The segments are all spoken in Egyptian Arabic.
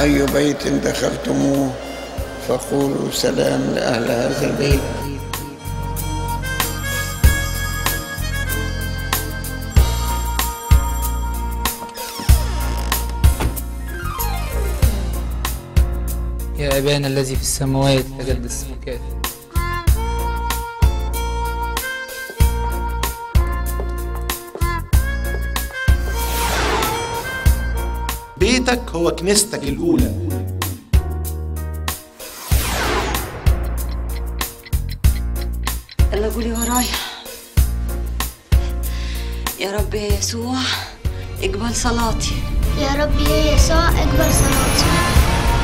وأي بيت دخلتموه فقولوا سلام لأهل هذا البيت يا أبانا الذي في السماوات تقدس اسمك بيتك هو كنيستك الأولى يلا قولي ورايا يا رب يا يسوع اقبل صلاتي يا رب يا يسوع اقبل صلاتي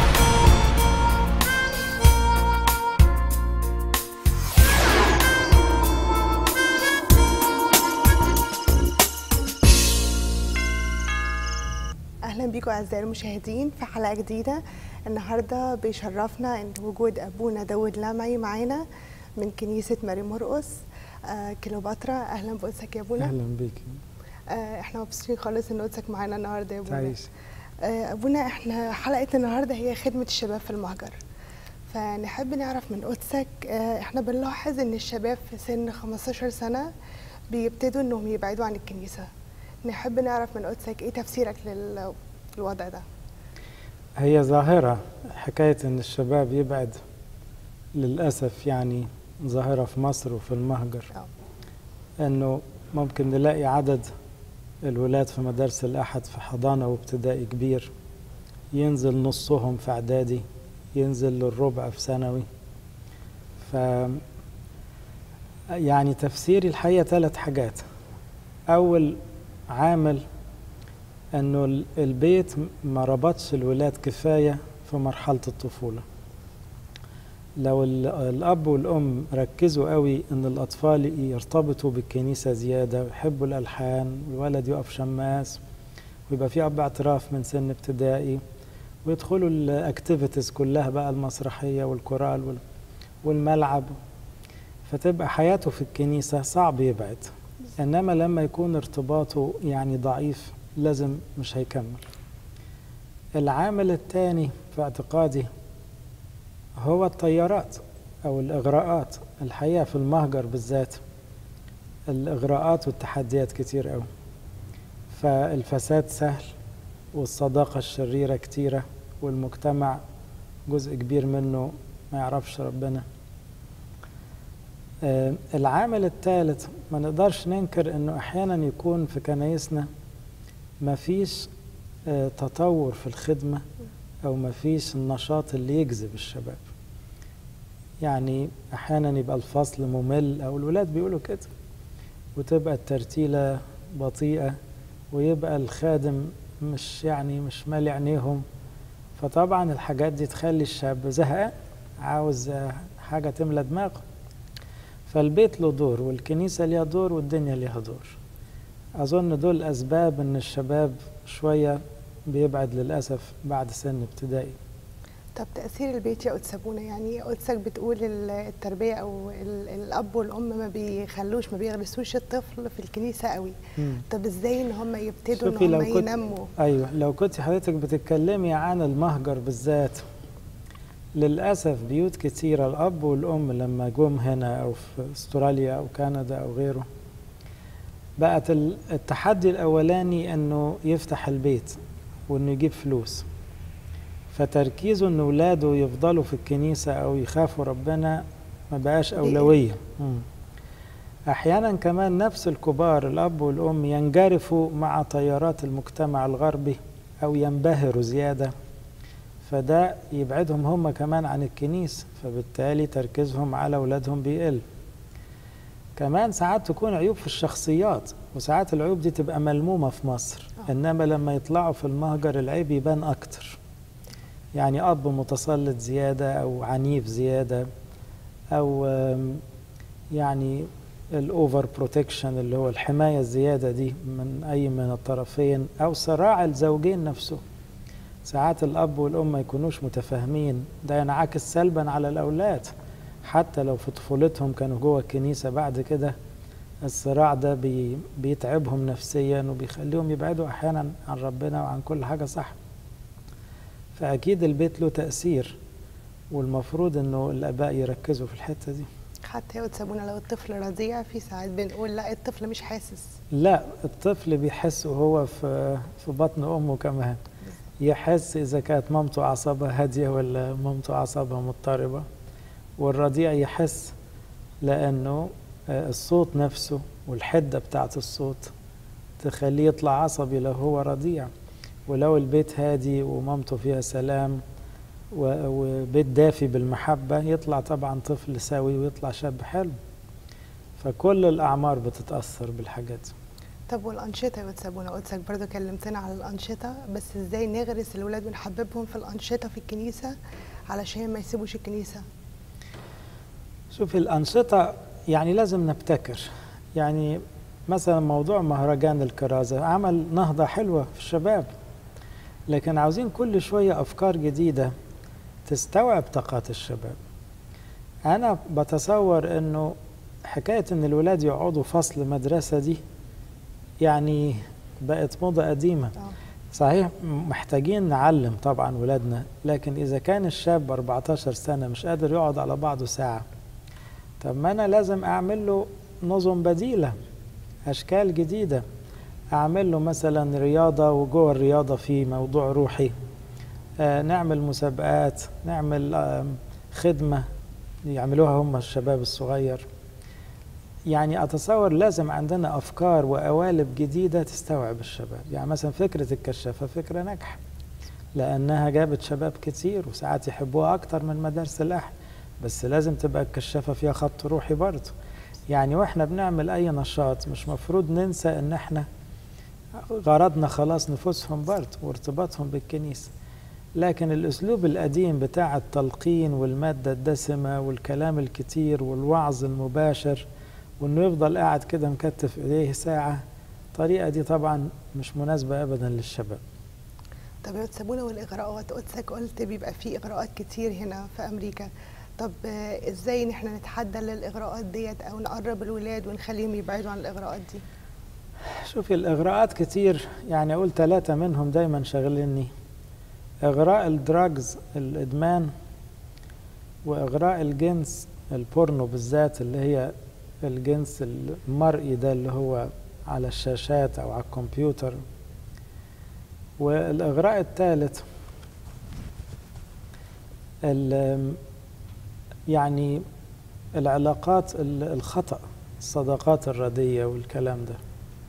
اهلا بيكم اعزائي المشاهدين في حلقه جديده النهارده بيشرفنا ان وجود ابونا داود لامعي معانا من كنيسه ماري مرقس آه كليوباترا اهلا بقدسك يا ابونا اهلا بيك آه احنا مبسوطين خالص ان قدسك معانا النهارده يا ابونا تعيش آه ابونا احنا حلقه النهارده هي خدمه الشباب في المهجر فنحب نعرف من قدسك آه احنا بنلاحظ ان الشباب في سن 15 سنه بيبتدوا انهم يبعدوا عن الكنيسه نحب نعرف من قدسك ايه تفسيرك لل- للوضع ده هي ظاهرة حكاية إن الشباب يبعد للأسف يعني ظاهرة في مصر وفي المهجر اه إنه ممكن نلاقي عدد الولاد في مدارس الأحد في حضانة وابتدائي كبير ينزل نصهم في إعدادي ينزل للربع في ثانوي ف يعني تفسيري الحقيقة ثلاث حاجات أول عامل انه ال- البيت ما ربطش الولاد كفايه في مرحله الطفوله لو ال- الاب والام ركزوا قوي ان الاطفال يرتبطوا بالكنيسه زياده ويحبوا الالحان والولد يقف شماس ويبقى في اب اعتراف من سن ابتدائي ويدخلوا الاكتيفيتيز كلها بقى المسرحيه والكورال وال- والملعب فتبقى حياته في الكنيسه صعب يبعد انما لما يكون ارتباطه يعني ضعيف لازم مش هيكمل العامل الثاني في اعتقادي هو الطيارات او الاغراءات الحقيقه في المهجر بالذات الاغراءات والتحديات كتير قوي فالفساد سهل والصداقه الشريره كتيره والمجتمع جزء كبير منه ما يعرفش ربنا آه، العامل الثالث ما نقدرش ننكر انه احيانا يكون في كنايسنا ما فيش آه، تطور في الخدمة او ما فيش النشاط اللي يجذب الشباب يعني احيانا يبقى الفصل ممل او الولاد بيقولوا كده وتبقى الترتيلة بطيئة ويبقى الخادم مش يعني مش مالي عينيهم فطبعا الحاجات دي تخلي الشاب زهقان عاوز آه، حاجة تملى دماغه فالبيت له دور والكنيسة ليها دور والدنيا ليها دور أظن دول أسباب إن الشباب شوية بيبعد للأسف بعد سن ابتدائي طب تأثير البيت يا قدس أبونا يعني قدسك بتقول ال- التربية أو ال- الأب والأم ما بيخلوش ما بيغرسوش الطفل في الكنيسة قوي طب إزاي إن هم يبتدوا إن شوفي هم لو كنت- ينموا أيوة لو كنت حضرتك بتتكلمي عن المهجر بالذات للأسف بيوت كتيرة الأب والأم لما جم هنا أو في أستراليا أو كندا أو غيره بقت ال- التحدي الأولاني أنه يفتح البيت وأنه يجيب فلوس فتركيزه أن ولاده يفضلوا في الكنيسة أو يخافوا ربنا ما بقاش أولوية مم. أحيانا كمان نفس الكبار الأب والأم ينجرفوا مع تيارات المجتمع الغربي أو ينبهروا زيادة فده يبعدهم هم كمان عن الكنيسة فبالتالي تركيزهم على أولادهم بيقل كمان ساعات تكون عيوب في الشخصيات وساعات العيوب دي تبقى ملمومة في مصر آه. إنما لما يطلعوا في المهجر العيب يبان أكتر يعني أب متسلط زيادة أو عنيف زيادة أو آم، يعني الأوفر بروتكشن اللي هو الحماية الزيادة دي من أي من الطرفين أو صراع الزوجين نفسه ساعات الأب والأم ما يكونوش متفاهمين ده ينعكس سلبا على الأولاد حتى لو في طفولتهم كانوا جوه الكنيسة بعد كده الصراع ده بي بيتعبهم نفسيا وبيخليهم يبعدوا أحيانا عن ربنا وعن كل حاجة صح فأكيد البيت له تأثير والمفروض انه الاباء يركزوا في الحته دي حتى وتسابونا لو الطفل رضيع في ساعات بنقول لا الطفل مش حاسس لا الطفل بيحس وهو في في بطن امه كمان يحس اذا كانت مامته اعصابها هاديه ولا مامته اعصابها مضطربه والرضيع يحس لانه الصوت نفسه والحده بتاعت الصوت تخليه يطلع عصبي لو هو رضيع ولو البيت هادي ومامته فيها سلام وبيت دافي بالمحبة يطلع طبعا طفل سوي ويطلع شاب حلو فكل الأعمار بتتأثر بالحاجات طب والأنشطة يا وتسابونا قدسك برضو كلمتنا على الأنشطة بس ازاي نغرس الولاد ونحببهم في الأنشطة في الكنيسة علشان ما يسيبوش الكنيسة شوفي الأنشطة يعني لازم نبتكر يعني مثلا موضوع مهرجان الكرازة عمل نهضة حلوة في الشباب لكن عاوزين كل شوية أفكار جديدة تستوعب طاقات الشباب أنا بتصور أنه حكاية أن الولاد يقعدوا فصل مدرسة دي يعني بقت موضة قديمة صحيح محتاجين نعلم طبعا ولادنا لكن إذا كان الشاب 14 سنة مش قادر يقعد على بعضه ساعة طب ما أنا لازم أعمل له نظم بديلة أشكال جديدة أعمل له مثلا رياضة وجوه الرياضة في موضوع روحي آه نعمل مسابقات نعمل آه خدمة يعملوها هم الشباب الصغير يعني أتصور لازم عندنا أفكار وقوالب جديدة تستوعب الشباب يعني مثلا فكرة الكشافة فكرة ناجحة لأنها جابت شباب كتير وساعات يحبوها أكتر من مدارس الأحد بس لازم تبقى الكشافة فيها خط روحي برضه يعني واحنا بنعمل أي نشاط مش مفروض ننسى إن احنا غرضنا خلاص نفوسهم برضه وارتباطهم بالكنيسة لكن الأسلوب القديم بتاع التلقين والمادة الدسمة والكلام الكتير والوعظ المباشر وإنه يفضل قاعد كده مكتف إيديه ساعة الطريقة دي طبعا مش مناسبة أبدا للشباب طب يا تسابونا والإغراءات قدسك قلت بيبقى في إغراءات كتير هنا في أمريكا طب إزاي نحن نتحدى للإغراءات ديت أو نقرب الولاد ونخليهم يبعدوا عن الإغراءات دي شوفي الإغراءات كتير يعني أقول ثلاثة منهم دايما شغلني إغراء الدراجز الإدمان وإغراء الجنس البورنو بالذات اللي هي الجنس المرئي ده اللي هو على الشاشات أو على الكمبيوتر والإغراء الثالث يعني العلاقات الخطأ الصداقات الردية والكلام ده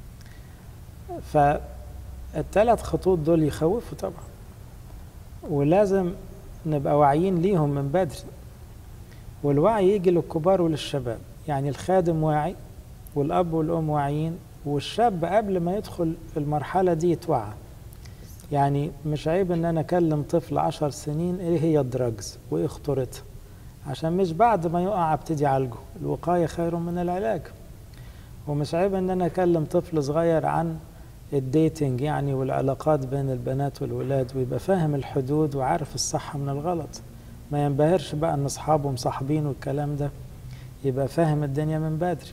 فالثلاث خطوط دول يخوفوا طبعا ولازم نبقى واعيين ليهم من بدري والوعي يجي للكبار وللشباب يعني الخادم واعي والأب والأم واعيين والشاب قبل ما يدخل المرحلة دي يتوعى يعني مش عيب ان انا اكلم طفل عشر سنين ايه هي الدراجز وايه خطورتها عشان مش بعد ما يقع ابتدي اعالجه الوقايه خير من العلاج ومش عيب ان انا اكلم طفل صغير عن الديتنج يعني والعلاقات بين البنات والولاد ويبقى فاهم الحدود وعارف الصح من الغلط ما ينبهرش بقى ان اصحابه مصاحبين والكلام ده يبقى فاهم الدنيا من بدري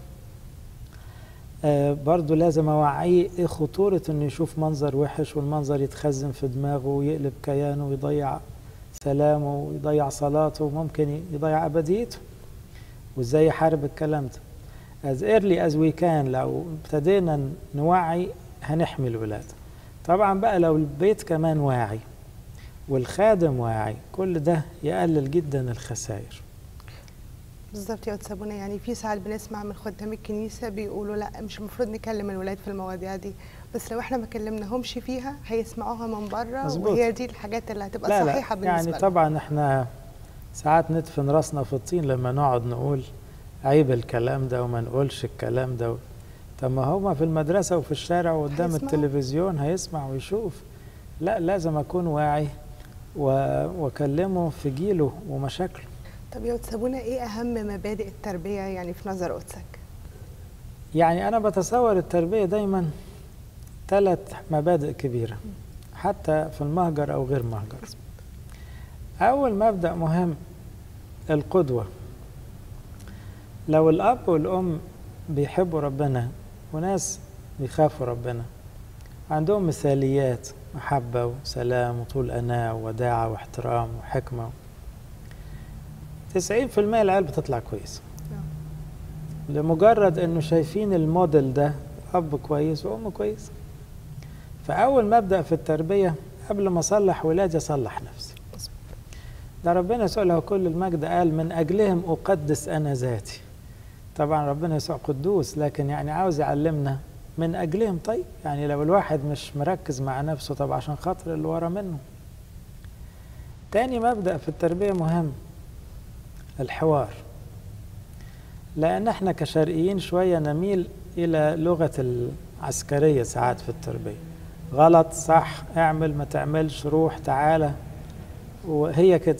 آه برضو لازم اوعيه ايه خطورة انه يشوف منظر وحش والمنظر يتخزن في دماغه ويقلب كيانه ويضيع سلامه ويضيع صلاته وممكن يضيع ابديته وازاي يحارب الكلام ده as early as we can لو ابتدينا نوعي هنحمي الولاد طبعا بقى لو البيت كمان واعي والخادم واعي كل ده يقلل جدا الخسائر بالظبط يا تسابونا يعني في ساعات بنسمع من خدام الكنيسه بيقولوا لا مش المفروض نكلم الولاد في المواضيع دي بس لو احنا ما كلمناهمش فيها هيسمعوها من بره مظبوط. وهي دي الحاجات اللي هتبقى لا صحيحه لا بالنسبه يعني لهم. طبعا احنا ساعات ندفن راسنا في الطين لما نقعد نقول عيب الكلام ده وما نقولش الكلام ده طب ما هما في المدرسة وفي الشارع وقدام هيسمعوا. التلفزيون هيسمع ويشوف لا لازم أكون واعي و- وأكلمه في جيله ومشاكله طب يا تسابونا ايه اهم مبادئ التربيه يعني في نظر قدسك يعني أنا بتصور التربية دايما ثلاث مبادئ كبيرة حتى في المهجر أو غير مهجر أول مبدأ مهم القدوة لو الأب والأم بيحبوا ربنا وناس بيخافوا ربنا عندهم مثاليات محبة وسلام وطول أناة ووداعة واحترام وحكمة تسعين في المية العيال بتطلع كويسة لمجرد انه شايفين الموديل ده اب كويس وام كويس فاول ما ابدا في التربيه قبل ما اصلح ولادي اصلح نفسي ده ربنا يسوع له كل المجد قال من اجلهم اقدس انا ذاتي طبعا ربنا يسوع قدوس لكن يعني عاوز يعلمنا من اجلهم طيب يعني لو الواحد مش مركز مع نفسه طب عشان خاطر اللي ورا منه تاني مبدا في التربيه مهم الحوار لأن احنا كشرقيين شوية نميل إلى لغة العسكرية ساعات في التربية غلط صح اعمل ما تعملش روح تعالى وهي كده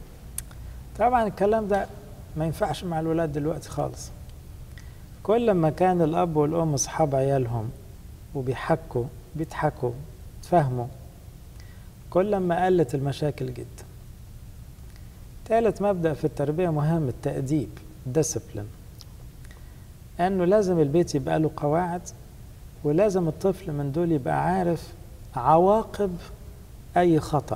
طبعا الكلام ده ما ينفعش مع الولاد دلوقتي خالص كل ما كان الأب والأم أصحاب عيالهم وبيحكوا بيضحكوا تفهموا كل ما قلت المشاكل جدا ثالث مبدأ في التربية مهم التأديب ديسبلين انه لازم البيت يبقى له قواعد ولازم الطفل من دول يبقى عارف عواقب اي خطأ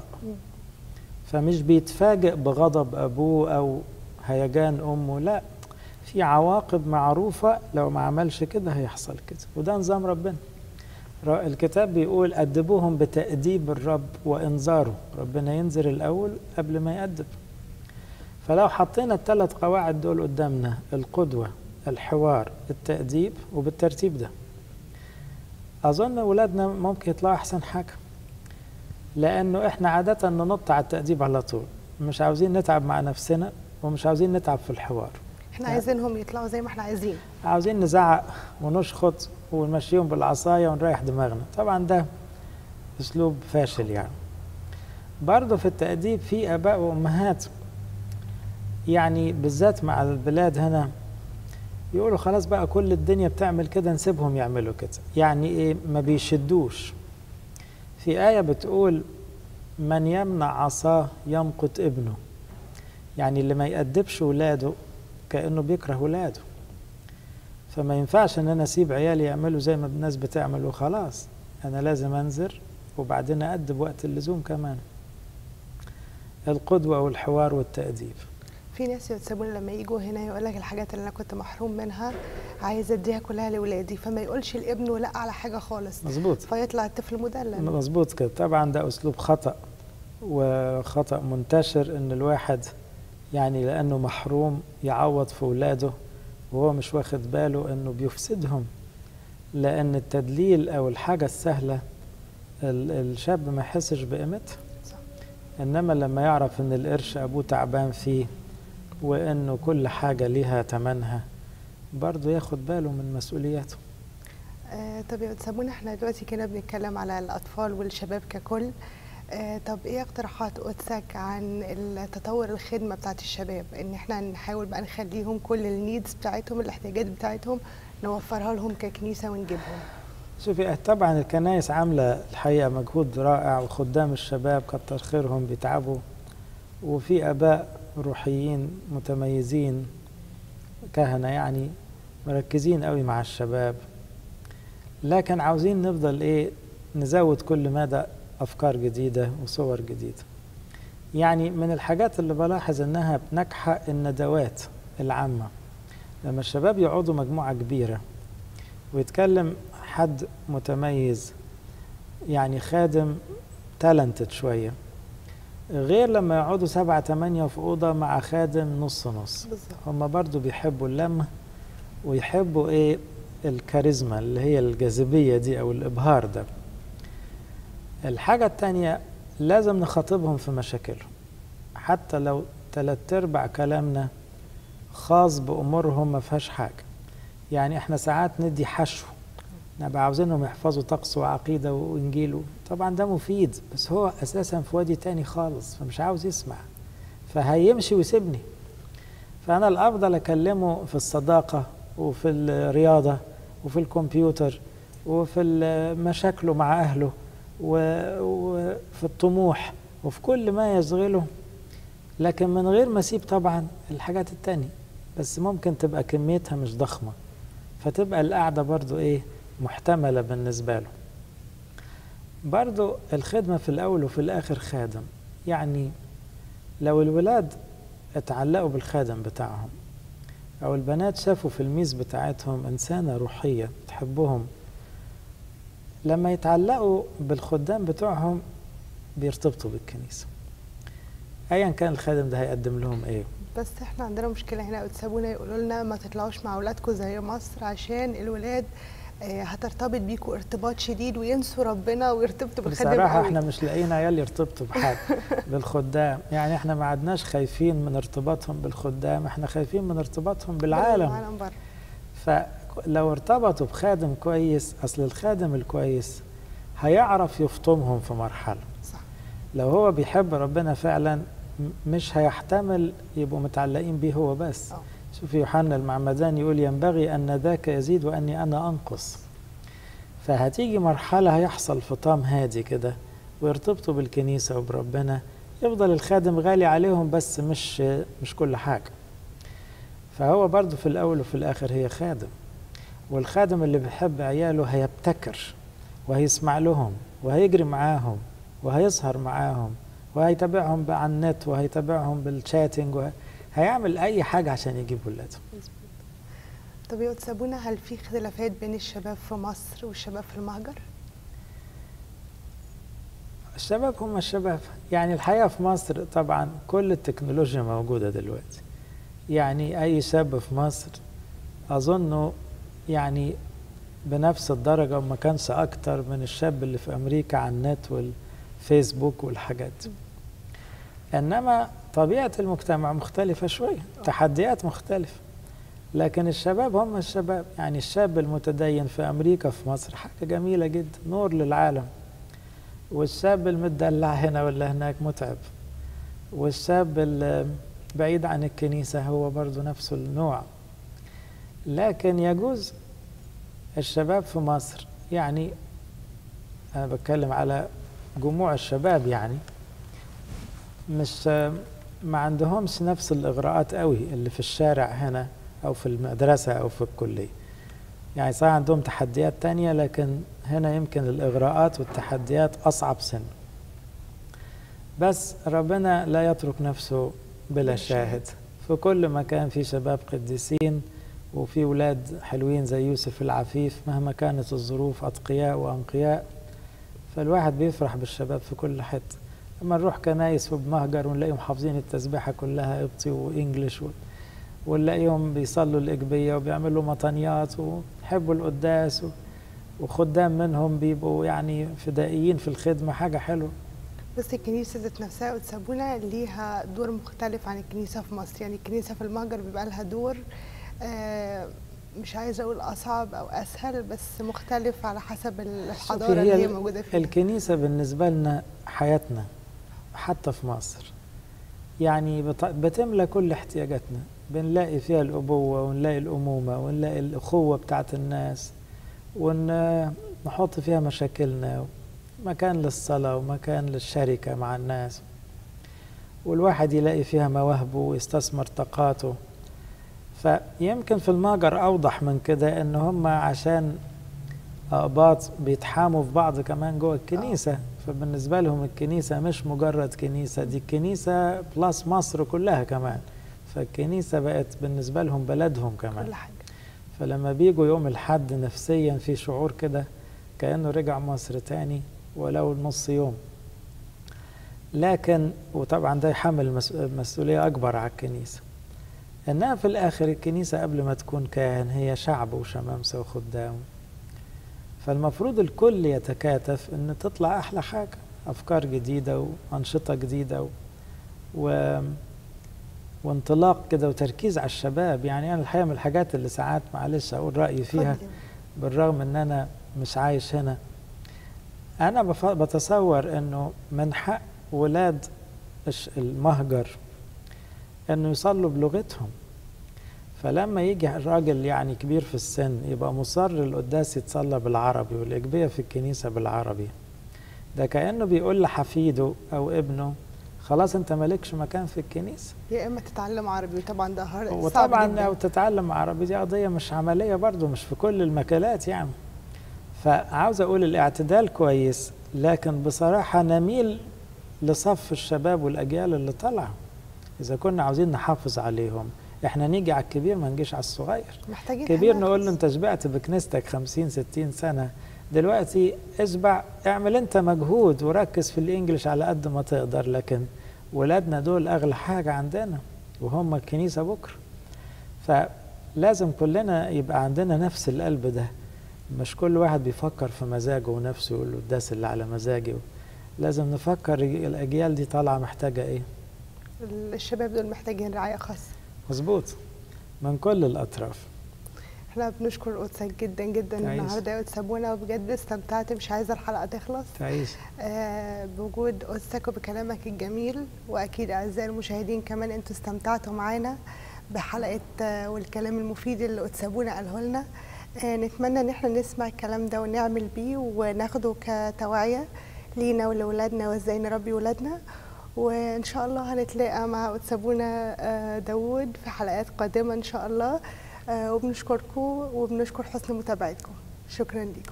فمش بيتفاجئ بغضب ابوه او هيجان امه لا في عواقب معروفة لو ما عملش كده هيحصل كده وده نظام ربنا الكتاب بيقول أدبوهم بتأديب الرب وإنذاره ربنا ينذر الأول قبل ما يأدب فلو حطينا الثلاث قواعد دول قدامنا القدوة الحوار التأديب وبالترتيب ده أظن أولادنا ممكن يطلعوا أحسن حاجة لأنه إحنا عادة ننط على التأديب على طول مش عاوزين نتعب مع نفسنا ومش عاوزين نتعب في الحوار احنا عايزينهم يطلعوا زي ما احنا عايزين عاوزين نزعق ونشخط ونمشيهم بالعصاية ونريح دماغنا طبعا ده أسلوب فاشل يعني برضه في التأديب في آباء وأمهات يعني بالذات مع البلاد هنا يقولوا خلاص بقى كل الدنيا بتعمل كده نسيبهم يعملوا كده يعني ايه ما بيشدوش في آية بتقول من يمنع عصاه يمقت ابنه يعني اللي ما يأدبش ولاده كأنه بيكره ولاده فما ينفعش ان انا اسيب عيالي يعملوا زي ما الناس بتعمل وخلاص انا لازم انذر وبعدين أدب وقت اللزوم كمان القدوة والحوار والتأديب في ناس يتسابون لما يجوا هنا يقول لك الحاجات اللي انا كنت محروم منها عايز اديها كلها لاولادي فما يقولش لابنه لا على حاجه خالص مظبوط فيطلع الطفل مدلل مظبوط كده طبعا ده اسلوب خطا وخطا منتشر ان الواحد يعني لانه محروم يعوض في اولاده وهو مش واخد باله انه بيفسدهم لان التدليل او الحاجه السهله الشاب ما يحسش بقيمتها انما لما يعرف ان القرش ابوه تعبان فيه وانه كل حاجه ليها تمنها برضه ياخد باله من مسؤولياته آه طب يا سابونا احنا دلوقتي كده بنتكلم على الاطفال والشباب ككل آه طب ايه اقتراحات قدسك عن التطور الخدمه بتاعت الشباب ان احنا نحاول بقى نخليهم كل النيدز بتاعتهم الاحتياجات بتاعتهم نوفرها لهم ككنيسه ونجيبهم شوفي طبعا الكنائس عامله الحقيقه مجهود رائع وخدام الشباب كتر خيرهم بيتعبوا وفي اباء روحيين متميزين كهنه يعني مركزين قوي مع الشباب لكن عاوزين نفضل ايه نزود كل مدى افكار جديده وصور جديده يعني من الحاجات اللي بلاحظ انها ناجحه الندوات العامه لما الشباب يقعدوا مجموعه كبيره ويتكلم حد متميز يعني خادم تالنتد شويه غير لما يقعدوا سبعة تمانية في أوضة مع خادم نص نص هم برضو بيحبوا اللمة ويحبوا إيه الكاريزما اللي هي الجاذبية دي أو الإبهار ده الحاجة التانية لازم نخاطبهم في مشاكلهم حتى لو تلات أرباع كلامنا خاص بأمورهم ما فيهاش حاجة يعني احنا ساعات ندي حشو نبقى عاوزينهم يحفظوا طقس وعقيدة وإنجيل طبعا ده مفيد بس هو أساسا في وادي تاني خالص فمش عاوز يسمع فهيمشي ويسيبني فأنا الأفضل أكلمه في الصداقة وفي الرياضة وفي الكمبيوتر وفي مشاكله مع أهله وفي الطموح وفي كل ما يشغله لكن من غير ما أسيب طبعا الحاجات التانية بس ممكن تبقى كميتها مش ضخمة فتبقى القعدة برضو إيه محتملة بالنسبة له برضو الخدمة في الأول وفي الآخر خادم يعني لو الولاد اتعلقوا بالخادم بتاعهم أو البنات شافوا في الميز بتاعتهم إنسانة روحية تحبهم لما يتعلقوا بالخدام بتوعهم بيرتبطوا بالكنيسة أيا كان الخادم ده هيقدم لهم إيه بس احنا عندنا مشكله هنا وتسابونا يقولوا لنا ما تطلعوش مع اولادكم زي مصر عشان الولاد آه، هترتبط بيكوا ارتباط شديد وينسوا ربنا ويرتبطوا بالخادم بصراحة قوي. احنا مش لاقيين عيال يرتبطوا بحد بالخدام يعني احنا ما عدناش خايفين من ارتباطهم بالخدام احنا خايفين من ارتباطهم بالعالم العالم بره فلو ارتبطوا بخادم كويس اصل الخادم الكويس هيعرف يفطمهم في مرحلة صح لو هو بيحب ربنا فعلا م- مش هيحتمل يبقوا متعلقين بيه هو بس آه. شوف يوحنا المعمدان يقول ينبغي أن ذاك يزيد وأني أنا أنقص فهتيجي مرحلة هيحصل فطام هادي كده ويرتبطوا بالكنيسة وبربنا يفضل الخادم غالي عليهم بس مش مش كل حاجة فهو برضو في الأول وفي الآخر هي خادم والخادم اللي بيحب عياله هيبتكر وهيسمع لهم وهيجري معاهم وهيسهر معاهم وهيتابعهم بقى على النت وهيتابعهم بالشاتنج وه... هيعمل أي حاجة عشان يجيب ولاده طب يا تسابونا هل في خلافات بين الشباب في مصر والشباب في المهجر؟ الشباب هم الشباب يعني الحياة في مصر طبعا كل التكنولوجيا موجودة دلوقتي يعني أي شاب في مصر أظنه يعني بنفس الدرجة وما كانش أكتر من الشاب اللي في أمريكا على النت والفيسبوك والحاجات دي. إنما طبيعة المجتمع مختلفة شوية تحديات مختلفة لكن الشباب هم الشباب يعني الشاب المتدين في أمريكا في مصر حاجة جميلة جدا نور للعالم والشاب المدلع هنا ولا هناك متعب والشاب بعيد عن الكنيسة هو برضو نفس النوع لكن يجوز الشباب في مصر يعني أنا بتكلم على جموع الشباب يعني مش ما عندهمش نفس الإغراءات قوي اللي في الشارع هنا أو في المدرسة أو في الكلية يعني صح عندهم تحديات تانية لكن هنا يمكن الإغراءات والتحديات أصعب سن بس ربنا لا يترك نفسه بلا شاهد في كل مكان في شباب قديسين وفي ولاد حلوين زي يوسف العفيف مهما كانت الظروف أتقياء وأنقياء فالواحد بيفرح بالشباب في كل حتة لما نروح كنايس وبمهجر ونلاقيهم حافظين التسبيحة كلها قبطي وإنجليش و... ونلاقيهم بيصلوا الإجبية وبيعملوا مطنيات ويحبوا القداس و... وخدام منهم بيبقوا يعني فدائيين في الخدمة حاجة حلوة بس الكنيسة ذات نفسها وتسابونا ليها دور مختلف عن الكنيسة في مصر يعني الكنيسة في المهجر بيبقى لها دور آه مش عايزة أقول أصعب أو أسهل بس مختلف على حسب الحضارة اللي هي موجودة فيها الكنيسة بالنسبة لنا حياتنا حتى في مصر يعني بتملى كل احتياجاتنا بنلاقي فيها الأبوة ونلاقي الأمومة ونلاقي الأخوة بتاعت الناس ونحط فيها مشاكلنا مكان للصلاة ومكان للشركة مع الناس والواحد يلاقي فيها مواهبه ويستثمر طاقاته فيمكن في المهجر أوضح من كده إن هم عشان أقباط بيتحاموا في بعض كمان جوه الكنيسة فبالنسبة لهم الكنيسة مش مجرد كنيسة دي الكنيسة بلس مصر كلها كمان فالكنيسة بقت بالنسبة لهم بلدهم كمان كل حاجة فلما بيجوا يوم الحد نفسيا في شعور كده كأنه رجع مصر تاني ولو نص يوم لكن وطبعا ده يحمل مسؤولية أكبر على الكنيسة إنها في الآخر الكنيسة قبل ما تكون كاهن هي شعب وشمامسة وخدام فالمفروض الكل يتكاتف إن تطلع أحلى حاجة أفكار جديدة وأنشطة جديدة و... و... وانطلاق كده وتركيز على الشباب يعني أنا الحقيقة من الحاجات اللي ساعات معلش أقول رأيي فيها بالرغم إن أنا مش عايش هنا أنا بتصور إنه من حق ولاد المهجر إنه يصلوا بلغتهم فلما يجي الراجل يعني كبير في السن يبقى مصر القداس يتصلى بالعربي والإجبية في الكنيسة بالعربي ده كأنه بيقول لحفيده أو ابنه خلاص انت مالكش مكان في الكنيسه يا اما تتعلم عربي وطبعا ده صعب وطبعا جدا او تتعلم عربي دي قضيه مش عمليه برضو مش في كل المجالات يعني فعاوز اقول الاعتدال كويس لكن بصراحة نميل لصف الشباب والأجيال اللي طالعة إذا كنا عاوزين نحافظ عليهم إحنا نيجي على الكبير ما نجيش على الصغير محتاجين كبير حماس. نقول له أنت شبعت بكنيستك 50 60 سنة دلوقتي اشبع اعمل أنت مجهود وركز في الإنجليش على قد ما تقدر لكن ولادنا دول أغلى حاجة عندنا وهم الكنيسة بكرة فلازم كلنا يبقى عندنا نفس القلب ده مش كل واحد بيفكر في مزاجه ونفسه يقول له الداس اللي على مزاجي لازم نفكر الأجيال دي طالعة محتاجة إيه الشباب دول محتاجين رعاية خاصة مظبوط من كل الأطراف احنا بنشكر قدسك جدا جدا تعيش. النهارده يا قدس ابونا وبجد استمتعت مش عايزه الحلقه تخلص تعيش آه بوجود قدسك وبكلامك الجميل واكيد اعزائي المشاهدين كمان انتوا استمتعتوا معانا بحلقه آه والكلام المفيد اللي قدس ابونا قاله لنا آه نتمنى ان احنا نسمع الكلام ده ونعمل بيه وناخده كتوعيه لينا ولولادنا وازاي نربي ولادنا وان شاء الله هنتلاقى مع قدس ابونا آه داوود في حلقات قادمه ان شاء الله آه وبنشكركم وبنشكر حسن متابعتكم شكرا لكم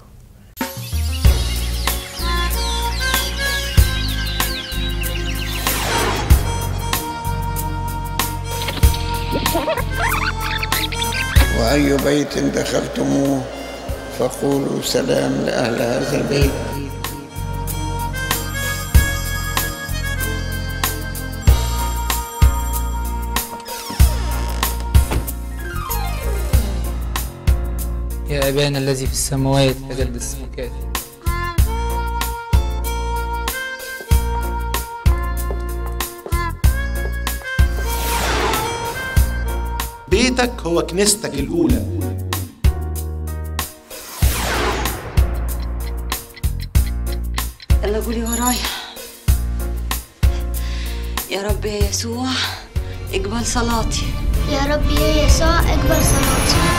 وأي بيت دخلتموه فقولوا سلام لأهل هذا البيت يا أبانا الذي في السماوات تقدس اسمك بيتك هو كنيستك الأولى يلا قولي ورايا يا رب يا يسوع اقبل صلاتي يا رب يا يسوع اقبل صلاتي